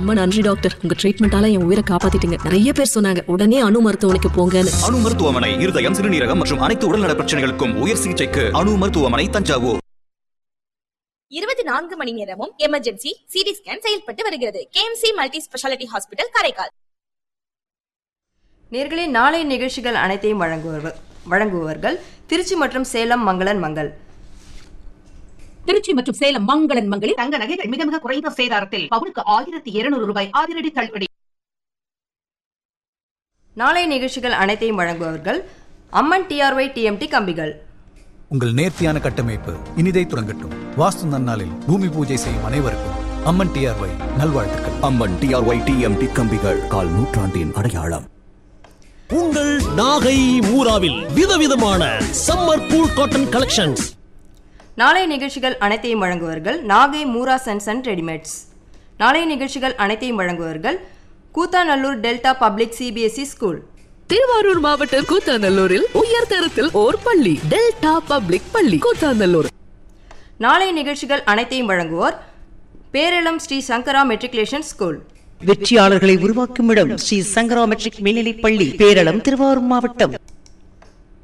ரொம்ப நன்றி டாக்டர் உங்க ட்ரீட்மெண்டால என் உயிரை காப்பாத்திட்டீங்க நிறைய பேர் சொன்னாங்க உடனே அணு மருத்துவமனைக்கு போங்கன்னு அணு மருத்துவமனை இருதயம் சிறுநீரகம் மற்றும் அனைத்து உடல்நல பிரச்சனைகளுக்கும் உயர் சிகிச்சைக்கு அணு மருத்துவமனை தஞ்சாவூர் இருபத்தி நான்கு மணி நேரமும் எமர்ஜென்சி சிடி ஸ்கேன் செயல்பட்டு வருகிறது KMC multi speciality hospital Karaikal நேர்களே நாளை நிகழ்ச்சிகள் அனைத்தையும் வழங்குவர் வழங்குபவர்கள் திருச்சி மற்றும் சேலம் மங்களன் மங்கள் திருச்சி மற்றும் சேலம் மங்களன் மங்களில் தங்க நகைகள் மிக மிக குறைந்த சேதாரத்தில் பவுனுக்கு ஆயிரத்தி இருநூறு ரூபாய் அதிரடி தள்ளுபடி நாளை நிகழ்ச்சிகள் அனைத்தையும் வழங்குபவர்கள் அம்மன் டிஆர்ஒய் டிஎம்டி கம்பிகள் உங்கள் நேர்த்தியான கட்டமைப்பு இனிதை துறங்கட்டும் வாஸ்து நன்னாளில் பூமி பூஜை செய்யும் அனைவருக்கும் அம்மன் டிஆர்ஒய் நல்வாழ்த்துக்கள் அம்மன் டிஆர்ஒய் டிஎம்டி கம்பிகள் கால் நூற்றாண்டின் அடையாளம் உங்கள் நாகை மூராவில் விதவிதமான சம்மர் கூல் காட்டன் கலெக்ஷன்ஸ் நாளை நிகழ்ச்சிகள் அனைத்தையும் வழங்குபவர்கள் Nagai Moora sons and readymades நாளை நிகழ்ச்சிகள் அனைத்தையும் வழங்குபவர்கள் Koothanallur Delta Public CBSE school Thiruvarur மாவட்டம் கூத்தாநல்லூரில் உயர்தரத்தில் ஓர் பள்ளி டெல்டா பப்ளிக் பள்ளி கூத்தாநல்லூர் நாளை நிகழ்ச்சிகள் அனைத்தையும் வழங்குவோர் பேரளம் ஸ்ரீ சங்கரா மெட்ரிகுலேஷன் ஸ்கூல் வெற்றியாளர்களை உருவாக்கும் இடம் ஸ்ரீ சங்கரா மெட்ரிக் மேல்நிலைப் பள்ளி பேரளம் திருவாரூர் மாவட்டம்